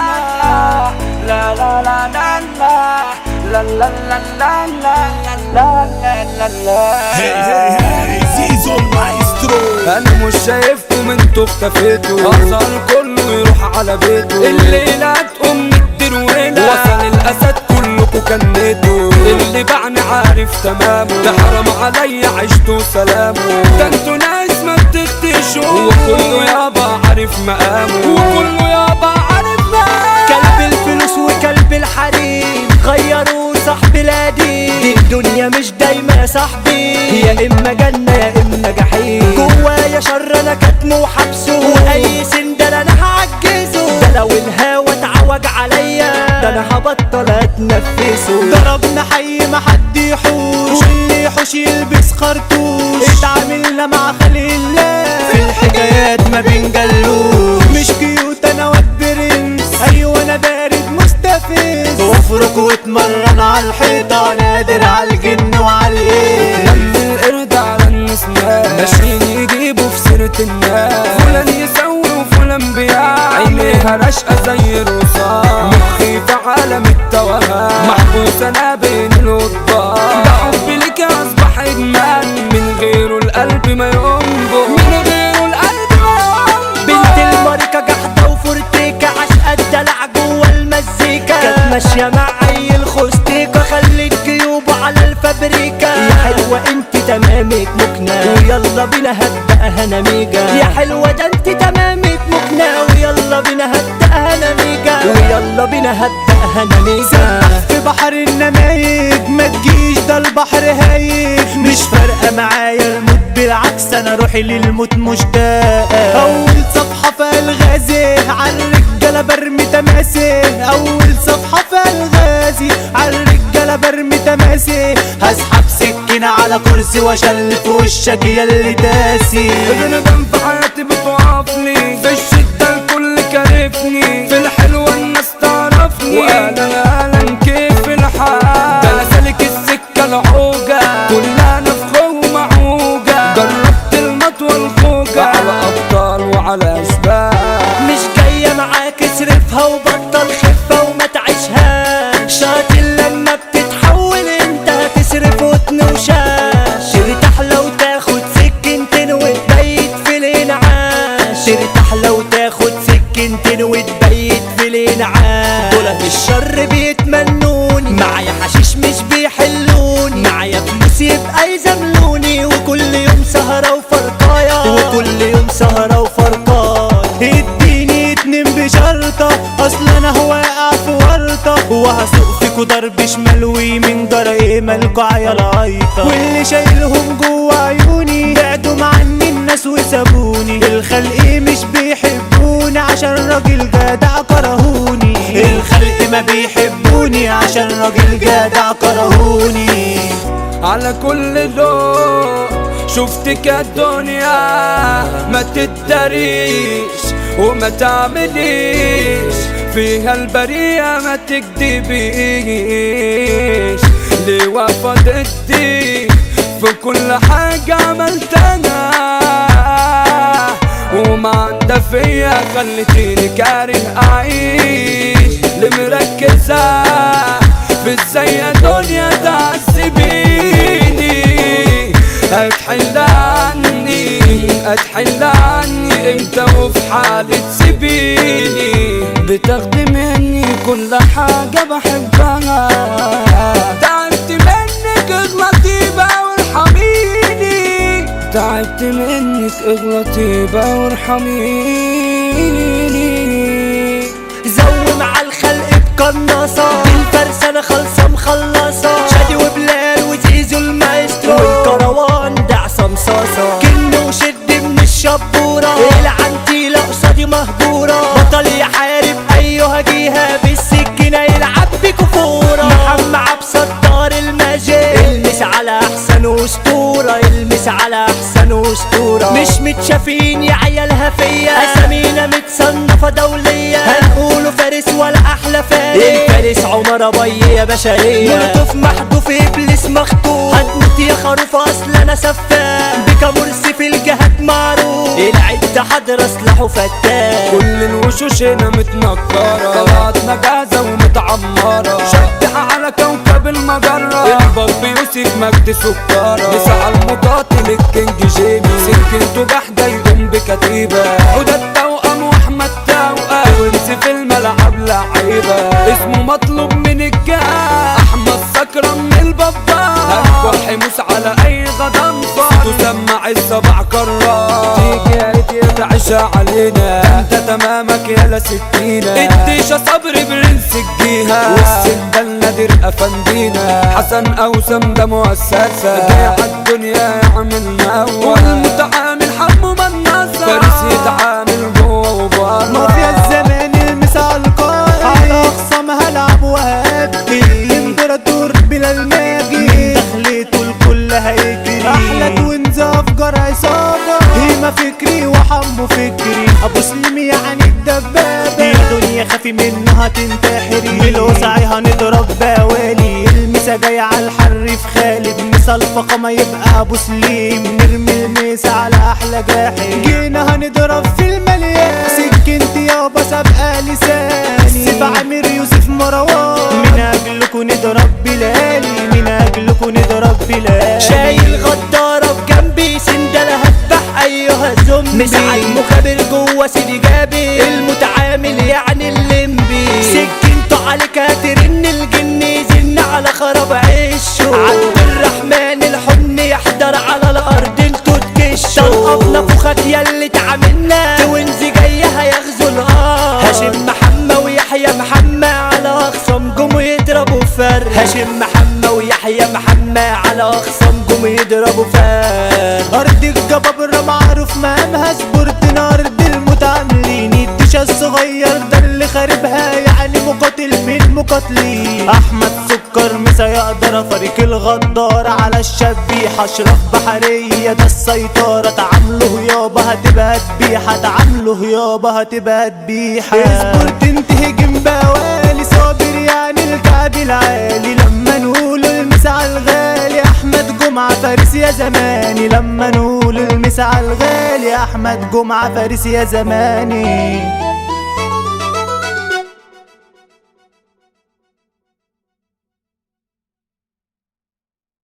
لا لا لا لا لا لا لا لا لا لا لا لا لا هي هي هي زيزو المايسترو انا مش شايفكم انتوا اختفيتوا اظهر كله يروح على بيته الليلة تقوم الدرويلة وصل الاسد كلكوا كنيتوا اللي بعني عارف تمامه ده حرام عليا عشتوا سلامه ده انتوا ناس ما بتختشوا وكله يابا عارف مقامه وكله يابا عارف مقامه كلب الفلوس وكلب الحريم غيروا صاحب القديم دي الدنيا مش دايما يا صاحبي يا اما جنة يا اما جحيم جوايا شر انا كاتمه وحبسه واي سندل انا هعجزه ده لو الهوا اتعوج عليا ده انا هبطل اتنفسه ضربنا حي ما حد يحوش واللي يحوش يلبس خرطوش اتعاملنا مع خلق الله في الحكايات ما بنجلوش مش كيوت انا واد برنس ايوه انا بارد مستفز وافرك واتمرن على الحيطه نادر على الجن وعلى الايه لم القرد على النسنان ماشيين يجيبوا في سيرة الناس فلان يسوي وفلان بيع عينيها راشقة زي الرصاص مخي في عالم التوهان محبوس انا بين القضبان ده حبي ليك اصبح ادمان من غيره القلب ما ينبض من غيره القلب ما ينبض بنت الماركة جحدة وفورتيكا عشقة الدلع جوه المزيكا كانت ماشية مع عيل خوستيكا خلت جيوبه على الفابريكا يا حلوة انت تمامك مكنة ويلا بينا هبدأها نميجة يا حلوة ده انت تمامك مكنة ويلا بينا هبدأها نميجة ويلا بينا هبدأها نميجة في بحر النمايج ما تجيش ده البحر هايج مش فارقة معايا الموت بالعكس انا روحي للموت مشتاق اول صفحة في الغازي عالرجالة برمي تماسي اول صفحة في الغازي عالرجالة برمي تماسي هسحب سكينة على كرسي واشل في وشك يا اللي داسي الندم في حياتي بتوقفني في الشدة الكل كارفني في الحلوة الناس تعرفني وانا اهلا كيف الحال ده انا سالك السكة العوجة كلها نفخة ومعوجة جربت المطوى الخوجة على ابطال وعلى اشبال مش جاية معاك اصرفها وبطل خفة وما تعيشهاش شاطل لما بتتحول انت هتصرف وتن وشاش ترتاح لو تاخد سكنتين وتبيت في الانعاش ترتاح لو تاخد سكنتين وتبيت في الانعاش دولت الشر بيتمنوني معايا حشيش مش بيحلوني معايا فلوس يبقى يزاملوني وكل يوم سهرة وفرقايا وكل يوم سهرة وفرقايا اديني اتنين بشرطة اصل انا واقع في ورطة وهسوق فيكوا ضرب شمال ويمين جرى ايه مالكوا عيال عيطة واللي شايلهم جوا عيوني بعدوا عني الناس وسابوني الخلق مش بيحبوني عشان راجل جدع كرهوني الخلق ما بيحبوني عشان راجل جدع كرهوني على كل ذوق شفتك الدنيا ما تداريش وما تعمليش فيها البرية ما تكدبيش ليه واقفة ضدي في كل حاجة عملتها وما عندها فيا خلتيني كاره أعيش اللي مركزة في ازاي يا دنيا تعذبيني هتحل عني هتحل عني انت وفي حالة تسيبيني بتاخدي مني كل حاجة بحبها تعبت منك اغلطي بقى وارحميني تعبت منك اغلطي بقى وارحميني زوم على الخلق بقناصة الفرسانة خالصة مخلصة شادي وبلال وزيزو المايسترو والكروان ده عصام صاصة كن وشد من الشبورة العنتيلة قصادي مهجورة بطل يحارب أيها جيها بالسكينة يلعب بكفورة محمد عبد دار المجال المس على أحسن أسطورة المس على أحسن أسطورة مش متشافين يا عيالها فيا أسامينا متصنفة دولية هنقوله فارس ولا أحلى فارس بشرية الفارس عمر ابي يا بشرية مولوتوف محذوف ابليس مخطوف هتموت يا خروف اصل انا سفاح بك مرسي في الجهات معروف العد حضر سلاحه فتاك كل الوشوش هنا متنكرة طلعتنا جاهزة ومتعمرة شبح على كوكب المجرة الباب يوسف مجد سكرة نسعى المقاتل الكينج جيمي سكنته جحدة يقوم بكتيبة حدى التوأم واحمد توأم وانس في الملعب لعيبة اسمه مطلوب من الجاه احمد سكرة من البابا هكو حموس على اي غضب تسمع السبع كرات تيجي يا تعشى علينا انت تمامك يا سكينة الديشة صبر برنس الجيهة والسندال نادر افندينا حسن اوسم ده مؤسسة جاي عالدنيا يعمل نوى والمتعامل حمو منصة فارس يتعامل جوه وبره مافيا الزمان المسا على القائد على اقصى هلعب وهادي الامبراطور بلا الماجي دخلته الكل هيجري احلى توينز افجر عصابه هيما فكري وحمو فكري ابو سليم يعني الدبابه يا دنيا خافي منها تنتحري بالوسعي هنضرب بوالي المسا جاي على الحر في خالد مسا الفخامه يبقى ابو سليم نرمي المسا على احلى جاحد جينا هنضرب في المليان سكنت يابا سابقه لساني سيف عامر يوسف مروان من اجلكوا نضرب بلالي من اجلكوا نضرب بلالي شايل غدارة في جنبي سندلة هتبح ايها الزومبي مساع المخابر جوه سيدي جابر المتعامل يعني الليمبي سكنته عليك هترن الجن يزن على خراب عشه عبد الرحمن الحن يحضر على الارض انتوا تكشوا طلقنا فخك ياللي تعاملنا توينز جاية هيغزوا الارض هاشم محمد ويحيى محمد على اخصام جم يضربوا فرق هاشم محمد ويحيى محمد على اخصام جم يضربوا فرق ارض الجبابرة معروف مقامها سبورتنا ارض المتعاملين الدشا الصغير ده اللي خاربها يعني مقاتل من مقاتلين احمد سكر مسا يقدر فريق الغدار على الشبيحة اشرف بحرية ده السيطرة تعامله يابا هتبقى ذبيحة تعامله يابا هتبقى ذبيحة اصبر تنتهي جنبوالي صابر يعني الكعب العالي لما نقول المسا على الغالي احمد جمعة فارس يا زماني لما نقول المسا على الغالي احمد جمعة فارس يا زماني